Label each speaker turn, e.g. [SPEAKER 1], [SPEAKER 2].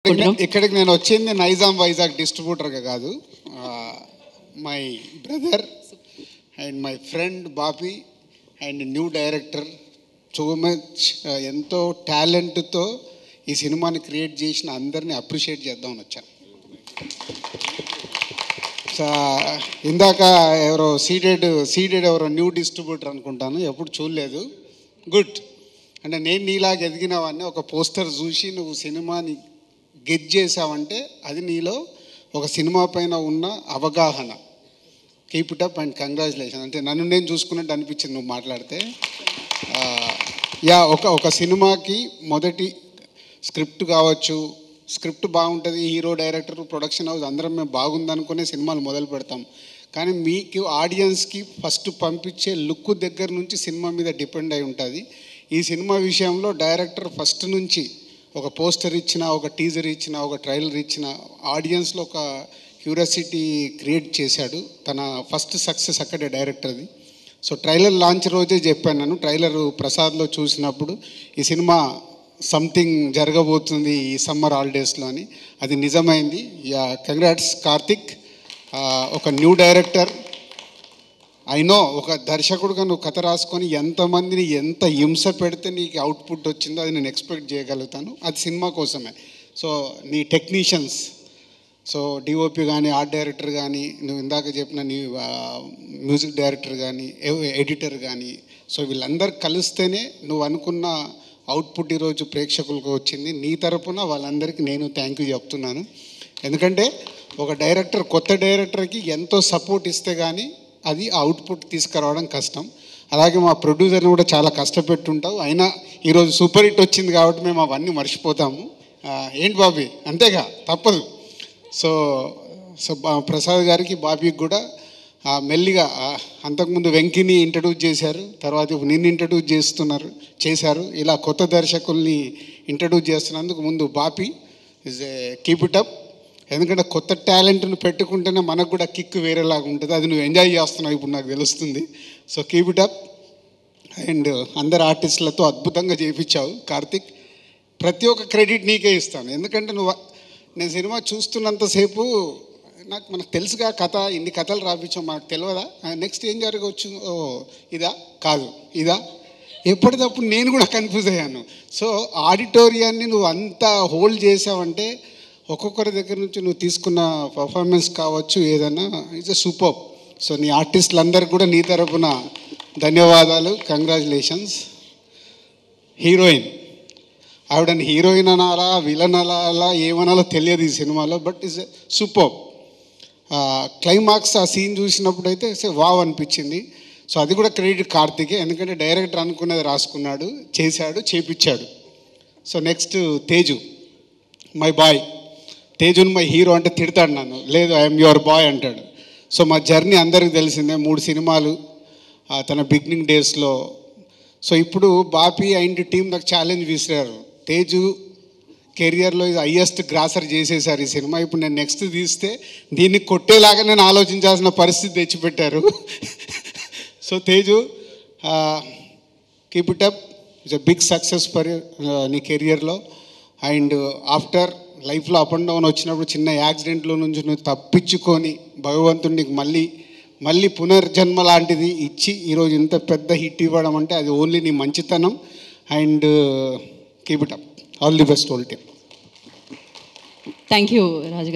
[SPEAKER 1] కోరుకుంటున్నాం
[SPEAKER 2] ఇక్కడికి నేను వచ్చింది నైజాం వైజాగ్ డిస్ట్రిబ్యూటర్గా కాదు my brother and my friend Bapi and new director so much ఎంతో టాలెంట్తో ఈ సినిమాని క్రియేట్ చేసిన అందరినీ అప్రిషియేట్ చేద్దామని వచ్చాను సో ఇందాక ఎవరో సీడెడ్ సీడెడ్ ఎవరో న్యూ డిస్ట్రిబ్యూటర్ అనుకుంటాను ఎప్పుడు చూడలేదు గుడ్ అంటే నేను నీలాగా ఎదిగినవన్నీ ఒక పోస్టర్ చూసి నువ్వు సినిమాని గెట్ చేసావంటే అది నీలో ఒక సినిమా పైన ఉన్న అవగాహన keep it up and congratulation అంటే నన్ను నేను చూసుకున్నట్టు అనిపించింది నువ్వు మాట్లాడితే ఆ, యా ఒక ఒక సినిమాకి మొదటి స్క్రిప్ట్ కావచ్చు స్క్రిప్ట్ బాగుంటుంది హీరో డైరెక్టర్ ప్రొడక్షన్ హౌస్ అందరం మేము బాగుందనుకునే సినిమాలు మొదలు పెడతాం కానీ మీకు ఆడియన్స్కి ఫస్ట్ పంపించే లుక్ దగ్గర నుంచి సినిమా మీద డిపెండ్ అయి ఉంటుంది ఈ సినిమా విషయంలో డైరెక్టర్ ఫస్ట్ నుంచి ఒక పోస్టర్ ఇచ్చిన ఒక టీజర్ ఇచ్చిన ఒక ట్రైలర్ ఇచ్చిన ఆడియన్స్లో ఒక క్యూరియాసిటీ క్రియేట్ చేశాడు తన ఫస్ట్ సక్సెస్ అక్కడే డైరెక్టర్ది సో ట్రైలర్ లాంచ్ రోజే చెప్పాను నేను ట్రైలర్ ప్రసాద్లో చూసినప్పుడు ఈ సినిమా సంథింగ్ జరగబోతుంది ఈ సమ్మర్ హాలిడేస్లో అని అది నిజమైంది యా కంగ్రాట్స్ కార్తిక్ ఆ, ఒక న్యూ డైరెక్టర్ ఐ నో ఒక దర్శకుడుగా నువ్వు కథ రాసుకొని ఎంతమందిని ఎంత హింస పెడితే నీకు అవుట్పుట్ వచ్చిందో అది నేను ఎక్స్పెక్ట్ చేయగలుగుతాను అది సినిమా కోసమే సో నీ టెక్నీషియన్స్ సో డిఓపి కానీ ఆర్ట్ డైరెక్టర్ కానీ నువ్వు ఇందాక చెప్పిన నీ ఆ, మ్యూజిక్ డైరెక్టర్ కానీ ఎ- ఎడిటర్ కానీ సో వీళ్ళందరూ కలిస్తేనే నువ్వు అనుకున్న అవుట్పుట్ ఈరోజు ప్రేక్షకులకు వచ్చింది నీ తరపున వాళ్ళందరికీ నేను థ్యాంక్ యూ చెప్తున్నాను ఎందుకంటే ఒక డైరెక్టర్ కొత్త డైరెక్టర్కి ఎంతో సపోర్ట్ ఇస్తే కానీ అది అవుట్పుట్ తీసుకురావడం కష్టం అలాగే మా ప్రొడ్యూసర్ని కూడా చాలా కష్టపెట్టుంటావు అయినా ఈరోజు సూపర్ హిట్ వచ్చింది కాబట్టి మేము అవన్నీ మర్చిపోతాము ఆ, ఏంటి బాబీ అంతేగా తప్పదు సో సో బా- ప్రసాద్ గారికి బాబీకి కూడా ఆ, మెల్లిగా ఆ, అంతకుముందు వెంకిని ఇంట్రడ్యూస్ చేశారు తర్వాత ఇప్పుడు నిన్ను ఇంట్రడ్యూస్ చేస్తున్నారు చేశారు ఇలా కొత్త దర్శకుల్ని ఇంట్రడ్యూస్ చేస్తున్నందుకు ముందు Bapi is a keep it up ఎందుకంటే కొత్త టాలెంట్ను పెట్టుకుంటేనే మనకు కూడా కిక్ వేరేలాగా ఉంటుంది అది నువ్వు ఎంజాయ్ చేస్తున్నావు ఇప్పుడు నాకు తెలుస్తుంది so keep it up and అందరు ఆర్టిస్టులతో అద్భుతంగా చేయించావు కార్తిక్ ప్రతి ఒక్క క్రెడిట్ నీకే ఇస్తాను ఎందుకంటే నువ్వు నేను సినిమా చూస్తున్నంతసేపు నాకు మనకు తెలుసుగా కథ ఇన్ని కథలు రాపించాం మనకు తెలియదా నెక్స్ట్ ఏం జరగవచ్చు ఓ ఇదా కాదు ఇదా ఎప్పటికప్పుడు నేను కూడా కన్ఫ్యూజ్ అయ్యాను సో ఆడిటోరియాన్ని నువ్వు అంతా హోల్డ్ చేసావంటే ఒక్కొక్కరి దగ్గర నుంచి నువ్వు తీసుకున్న పర్ఫార్మెన్స్ కావచ్చు ఏదైనా ఇట్స్ సూపర్ సో నీ ఆర్టిస్టులందరికీ కూడా నీ తరపున ధన్యవాదాలు కంగ్రాచులేషన్స్ హీరోయిన్ ఆవిడని హీరోయిన్ అనాలా విలన్ అనాలా ఏమనాలో తెలియదు ఈ సినిమాలో బట్ ఇస్ సూపర్ క్లైమాక్స్ ఆ సీన్ చూసినప్పుడు అయితే వావ్ అనిపించింది సో అది కూడా క్రెడిట్ కార్తికే ఎందుకంటే డైరెక్టర్ అనుకున్నది రాసుకున్నాడు చేశాడు చేపించాడు so next Teju my boy తేజుని మై హీరో అంటే తిడతాడు నన్ను లేదు ఐఎమ్ యువర్ బాయ్ అంటాడు సో మా జర్నీ అందరికీ తెలిసిందే మూడు సినిమాలు ఆ, తన బిగినింగ్ డేస్లో సో ఇప్పుడు బాపి అండ్ టీం నాకు ఛాలెంజ్ విసిరారు తేజు కెరియర్లో ఇది హయ్యెస్ట్ గ్రాసర్ చేసేసారు ఈ సినిమా ఇప్పుడు నేను నెక్స్ట్ తీస్తే దీన్ని కొట్టేలాగా నేను ఆలోచించాల్సిన పరిస్థితి తెచ్చిపెట్టారు so Teju keep it up it's a big success for నీ కెరియర్లో అండ్ ఆఫ్టర్ లైఫ్లో అప్ అండ్ డౌన్ వచ్చినప్పుడు చిన్న యాక్సిడెంట్లో నుంచి నువ్వు తప్పించుకొని భగవంతుడు నీకు మళ్ళీ మళ్ళీ పునర్జన్మ లాంటిది ఇచ్చి ఈరోజు ఇంత పెద్ద హిట్ ఇవ్వడం అంటే అది ఓన్లీ నీ మంచితనం and keep it up all the best whole team
[SPEAKER 1] thank you Raju